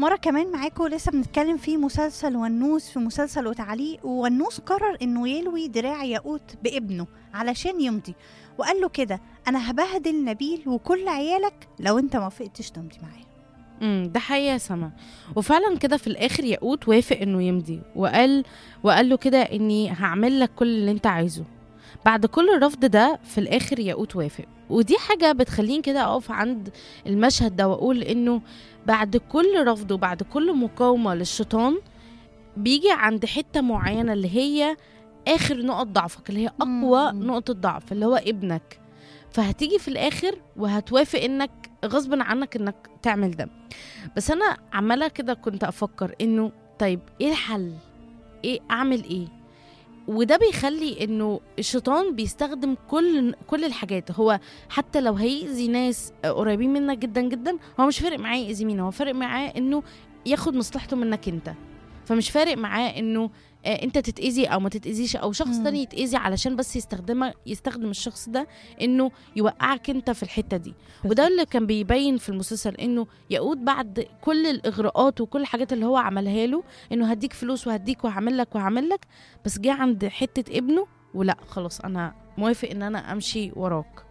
مرة كمان معاكم لسه بنتكلم في مسلسل ونوس في مسلسل وتعليق ونوس قرر انه يلوي دراع ياقوت بابنه علشان يمضي وقال له كده انا هبهدل نبيل وكل عيالك لو انت ما وافقتش تمضي معايا امم ده حقيقة سما وفعلا كده في الاخر ياقوت وافق انه يمضي وقال وقال له كده اني هعمل لك كل اللي انت عايزه بعد كل الرفض ده في الاخر ياقوت وافق ودي حاجة بتخليني كده اقف عند المشهد ده واقول انه بعد كل رفض وبعد كل مقاومة للشيطان بيجي عند حتة معينة اللي هي اخر نقط ضعفك اللي هي اقوى مم. نقطة ضعف اللي هو ابنك فهتيجي في الاخر وهتوافق انك غصب عنك انك تعمل ده بس انا عماله كده كنت افكر انه طيب ايه الحل ايه اعمل ايه وده بيخلي انه الشيطان بيستخدم كل كل الحاجات هو حتى لو هيأذي ناس قريبين منك جدا جدا هو مش فارق معاه يأذي مين هو فارق معاه انه ياخد مصلحته منك انت فمش فارق معاه انه آه، انت تتأذي او ما تتأذيش او شخص مم. تاني يتأذي علشان بس يستخدمك يستخدم الشخص ده انه يوقعك انت في الحتة دي وده اللي كان بيبين في المسلسل انه يقود بعد كل الاغراءات وكل الحاجات اللي هو عملها له انه هديك فلوس وهديك وهعمل لك وهعمل لك بس جه عند حته ابنه ولا خلاص انا موافق ان انا امشي وراك